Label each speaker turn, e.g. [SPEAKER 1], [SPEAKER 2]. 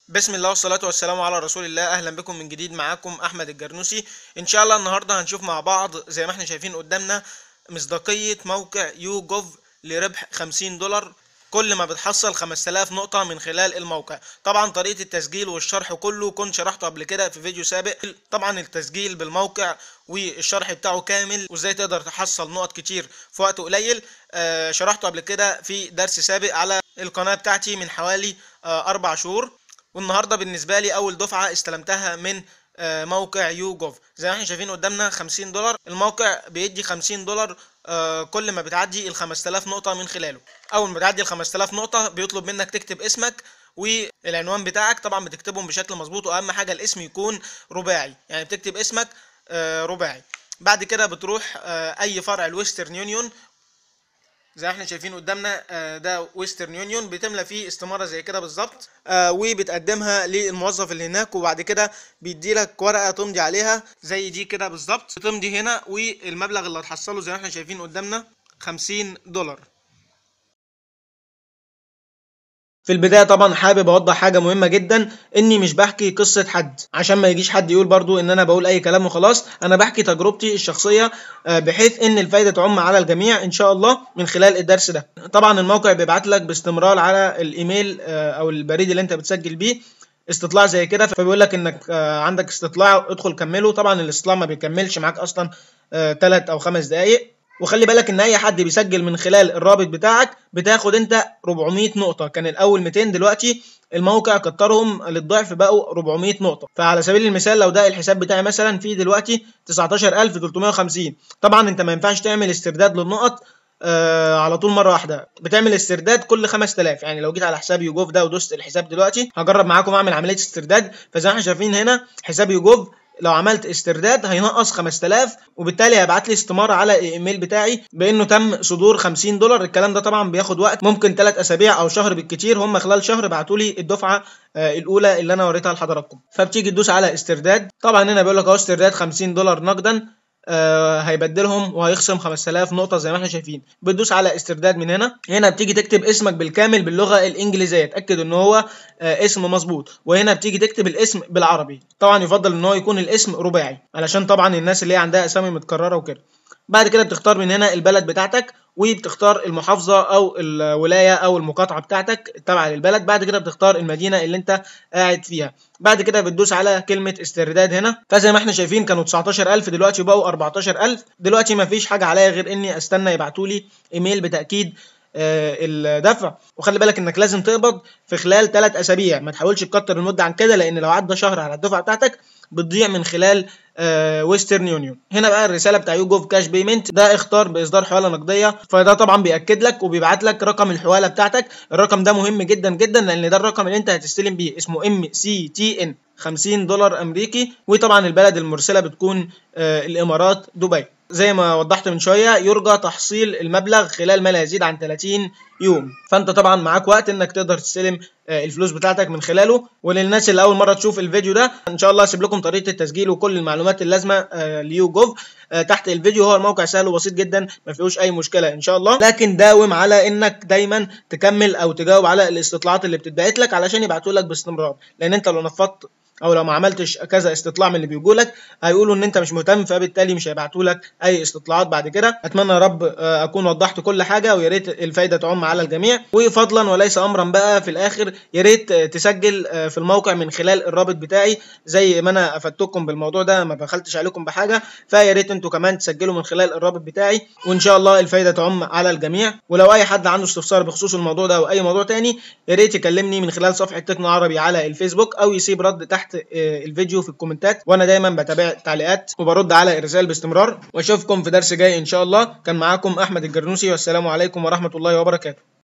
[SPEAKER 1] بسم الله والصلاة والسلام على رسول الله أهلا بكم من جديد معاكم أحمد الجرنوسي إن شاء الله النهاردة هنشوف مع بعض زي ما احنا شايفين قدامنا مصداقية موقع يو جوف لربح 50 دولار كل ما بتحصل 5000 نقطة من خلال الموقع طبعا طريقة التسجيل والشرح كله كنت شرحته قبل كده في فيديو سابق طبعا التسجيل بالموقع والشرح بتاعه كامل وازاي تقدر تحصل نقط كتير في وقت قليل آه شرحته قبل كده في درس سابق على القناة بتاعتي من حوالي آه أربع شهور والنهارده بالنسبه لي اول دفعه استلمتها من آه، موقع يو جوف زي ما احنا شايفين قدامنا 50 دولار الموقع بيدي 50 دولار آه، كل ما بتعدي ال 5000 نقطه من خلاله اول ما بتعدي ال 5000 نقطه بيطلب منك تكتب اسمك والعنوان بتاعك طبعا بتكتبهم بشكل مظبوط واهم حاجه الاسم يكون رباعي يعني بتكتب اسمك آه، رباعي بعد كده بتروح آه، اي فرع الويسترن يونيون زي ما احنا شايفين قدامنا آه، ده ويسترن يونيون بتملى فيه استماره زي كده بالظبط آه، وبتقدمها للموظف اللي هناك وبعد كده بيدي لك ورقه تمضي عليها زي دي كده بالظبط تمضي هنا والمبلغ اللي هتحصله زي ما احنا شايفين قدامنا 50 دولار في البداية طبعا حابب اوضح حاجة مهمة جدا اني مش بحكي قصة حد عشان ما يجيش حد يقول برضو ان انا بقول اي كلام وخلاص انا بحكي تجربتي الشخصية آه، بحيث ان الفايدة تعم على الجميع ان شاء الله من خلال الدرس ده طبعا الموقع بيبعت لك باستمرار على الايميل آه، او البريد اللي انت بتسجل بيه استطلاع زي كده فبيقول لك انك آه، عندك استطلاع ادخل كمله طبعا الاستطلاع ما بيكملش معاك اصلا 3 او 5 دقايق وخلي بالك ان اي حد بيسجل من خلال الرابط بتاعك بتاخد انت 400 نقطه كان الاول 200 دلوقتي الموقع كترهم للضعف بقوا 400 نقطه فعلى سبيل المثال لو ده الحساب بتاعي مثلا فيه دلوقتي 19350 طبعا انت ما ينفعش تعمل استرداد للنقط آه على طول مره واحده بتعمل استرداد كل 5000 يعني لو جيت على حساب يوجوف ده ودوست الحساب دلوقتي هجرب معاكم اعمل عمليه استرداد فزي ما احنا شايفين هنا حساب يوجوف لو عملت استرداد هينقص 5000 وبالتالي هيبعت لي استماره على الايميل بتاعي بانه تم صدور 50 دولار الكلام ده طبعا بياخد وقت ممكن 3 اسابيع او شهر بالكتير هم خلال شهر بعتوا لي الدفعه آه، الاولى اللي انا وريتها لحضراتكم فبتيجي تدوس على استرداد طبعا هنا بيقول لك اهو استرداد 50 دولار نقدا آه هيبدلهم وهيخصم 5000 نقطة زي ما احنا شايفين بتدوس على استرداد من هنا هنا بتيجي تكتب اسمك بالكامل باللغة الإنجليزية تأكد إن هو آه اسم مظبوط وهنا بتيجي تكتب الاسم بالعربي طبعا يفضل إن هو يكون الاسم رباعي علشان طبعا الناس اللي هي عندها أسامي متكررة وكده بعد كده بتختار من هنا البلد بتاعتك وبتختار المحافظة أو الولاية أو المقاطعة بتاعتك تابعة للبلد بعد كده بتختار المدينة اللي أنت قاعد فيها بعد كده بتدوس على كلمة استرداد هنا فزي ما احنا شايفين كانوا 19000 دلوقتي بقوا 14000 دلوقتي ما فيش حاجة عليا غير إني أستنى يبعتولي إيميل بتأكيد آه، الدفع وخلي بالك انك لازم تقبض في خلال 3 اسابيع ما تحاولش تكتر المده عن كده لان لو عدى شهر على الدفعه بتاعتك بتضيع من خلال ويسترن يونيون هنا بقى الرساله بتاع يوجوف كاش بيمنت ده اختار باصدار حواله نقديه فده طبعا بياكد لك وبيبعت لك رقم الحواله بتاعتك الرقم ده مهم جدا جدا لان ده الرقم اللي انت هتستلم بيه اسمه ام سي تي ان 50 دولار امريكي وطبعا البلد المرسله بتكون آه، الامارات دبي زي ما وضحت من شويه يرجى تحصيل المبلغ خلال ما لا يزيد عن 30 يوم فانت طبعا معاك وقت انك تقدر تستلم آه، الفلوس بتاعتك من خلاله وللناس اللي اول مره تشوف الفيديو ده ان شاء الله هسيب لكم طريقه التسجيل وكل المعلومات اللازمه آه، ليو جوف آه، تحت الفيديو هو الموقع سهل وبسيط جدا ما فيهوش اي مشكله ان شاء الله لكن داوم على انك دايما تكمل او تجاوب على الاستطلاعات اللي بتتبعت لك علشان يبعتوا لك باستمرار لان انت لو نفضت او لو ما عملتش كذا استطلاع من اللي بيجوا لك هيقولوا ان انت مش مهتم فبالتالي مش هيبعتوا لك اي استطلاعات بعد كده اتمنى يا رب آه، اكون وضحت كل حاجه ويا ريت الفايده تعم على الجميع وفضلا وليس امرا بقى في الاخر يا ريت آه، تسجل آه، في الموقع من خلال الرابط بتاعي زي ما انا افدتكم بالموضوع ده ما بخلتش عليكم بحاجه فيا ريت انتوا كمان تسجلوا من خلال الرابط بتاعي وان شاء الله الفايده تعم على الجميع ولو اي حد عنده استفسار بخصوص الموضوع ده او اي موضوع تاني يا ريت يكلمني من خلال صفحه تكنو عربي على الفيسبوك او يسيب رد تحت آه، الفيديو في الكومنتات وانا دايما بتابع تعليقات وبرد على الرسائل باستمرار واشوفكم في درس جاي ان شاء الله كان معاكم احمد الجرنوسي والسلام عليكم ورحمه الله وبركاته